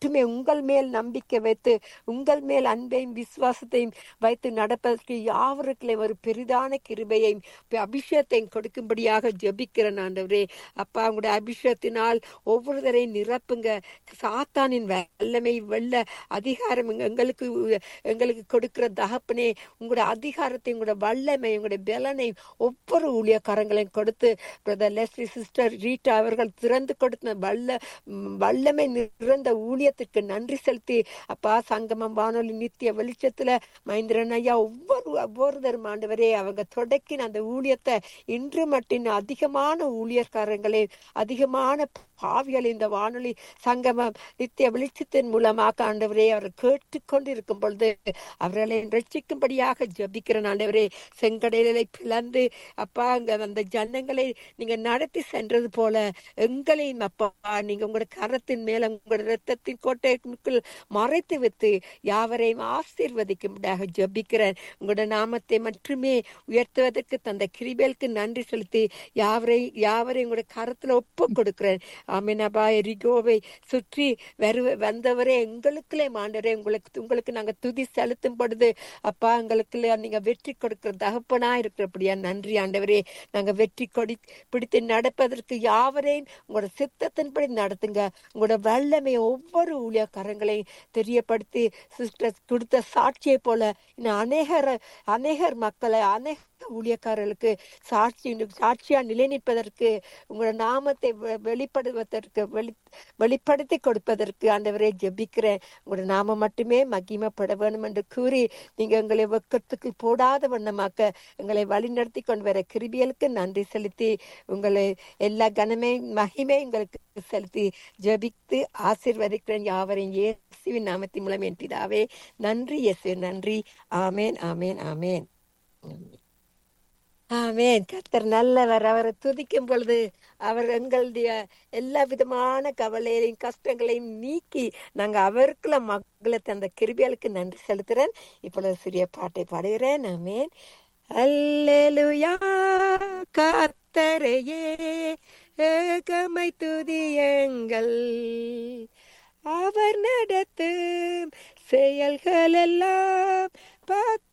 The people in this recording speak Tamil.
மட்டுமே உங்கள் மேல் நம்பிக்கை வைத்து உங்கள் மேல் அன்பையும் விசுவாசத்தையும் வைத்து நடப்பதற்கு யாவருக்குள்ளே ஒரு பெரிதான கிருபையையும் ப- அபிஷேகத்தையும் கொடுக்கும்படியாக ஜெபிக்கிறேன் ஆண்டவரே அப்பா உங்களுடைய அபிஷேகத்தினால் ஒவ்வொருத்தரையும் நிரப்புங்க சாத்தானின் வல்லமை வெள்ள அதிகாரம் எங்க- எங்களுக்கு எங்களுக்கு கொடுக்கிற தகப்பனே உங்களுடைய அதிகாரத்தை உங்களுடைய வல்லமை உங்களுடைய பலனை ஒவ்வொரு ஊழியக்காரங்களையும் கொடுத்து பிரதர் லெஸ்லி சிஸ்டர் ரீட்டா அவர்கள் திறந்து கொடுத்த வல்ல ம், வல்லமை நிறைந்த ஊழியத்திற்கு நன்றி செலுத்தி அப்பா சங்கமம் வானொலி நித்திய வெளிச்சத்துல மகேந்திரன் ஐயா ஒவ்வொரு ஒவ்வொருத்தரும் ஆண்டவரே அவங்க தொடக்கின அந்த ஊழியத்தை இன்று மட்டும் அதிகமான ஊழியர்காரங்களே அதிகமான பாவிகள் இந்த வானொலி சங்கமம் நித்திய வெளிச்சத்தின் மூலமாக ஆண்டவரே அவர் கேட்டுக்கொண்டு இருக்கும் பொழுது அவர்களை ரட்சிக்கும்படியாக ஜபிக்கிறேன் ஆண்டவரே செங்கடலை பிளந்து அப்பா அங்க அந்த ஜனங்களை நீங்க நடத்தி சென்றது போல எங்களையும் அப்பா நீங்க உங்களோட கரத்தின் மேல உங்களோட ரத்தத்தின் கோட்டைக்குள் மறைத்து வைத்து யாவரையும் ஆசீர்வதிக்கும்படியாக ஜபிக்கிறேன் உங்களோட நாமத்தை மட்டுமே உயர்த்துவதற்கு தந்த கிரிபேலுக்கு நன்றி செலுத்தி யாவரை யாவரையும் உங்களோட கரத்துல ஒப்பு கொடுக்கிறேன் ஆமினபா எரிகோவை சுற்றி வரு வந்தவரே எங்களுக்குள்ளே மாண்டரே உங்களுக்கு உங்களுக்கு நாங்க துதி செலுத்தும் பொழுது அப்பா எங்களுக்குள்ள நீங்க வெற்றி கொடுக்கிற தகப்பனா இருக்கிறபடியா நன்றி ஆண்டவரே நாங்க வெற்றி கொடி பிடித்து நடப்பதற்கு யாவரையும் உங்களோட சித்தத்தின்படி நடத்துங்க உங்களோட வல்லமை ஒவ்வொரு ஊழியக்காரங்களையும் தெரியப்படுத்தி சிஸ்டர் கொடுத்த சாட்சியை போல இன்னும் அநேகர் அநேகர் மக்களை அநேக ஊழியக்காரர்களுக்கு சாட்சி சாட்சியா நிலைநிற்பதற்கு உங்களோட நாமத்தை வெ- வெளிப்படுவதற்கு வெளி வெளிப்படுத்தி கொடுப்பதற்கு ஆண்டவரே ஜெபிக்கிறேன் உங்களோட நாமம் மட்டுமே மகிமைப்பட வேணும் என்று கூறி நீங்க எங்களை வெக்கத்துக்கு போடாத வண்ணமாக்க எங்களை வழிநடத்தி கொண்டு வர கிருபியலுக்கு நன்றி செலுத்தி உங்களை எல்லா கனமே மகிமை உங்களுக்கு செலுத்தி ஜெபித்து ஆசீர்வதிக்கிறேன் யாவரையும் இயேசுவின் நாமத்தின் மூலம் என் பிதாவே நன்றி இயேசு நன்றி ஆமேன் ஆமேன் ஆமேன் ஆமேன் கர்த்தர் நல்லவர் அவரை துதிக்கும் பொழுது அவர் எங்களுடைய எல்லா விதமான கவலைகளையும் கஷ்டங்களையும் நீக்கி நாங்க அவருக்குள்ள மக்களை தந்த கிருபியலுக்கு நன்றி செலுத்துறேன் இப்பொழுது சிறிய பாட்டை பாடுகிறேன் ஆமேன் அல்லேலூயா கர்த்தரையே ஏகமை துதியுங்கள் அவர் நடத்தும் செயல்கள் எல்லாம் பக்தி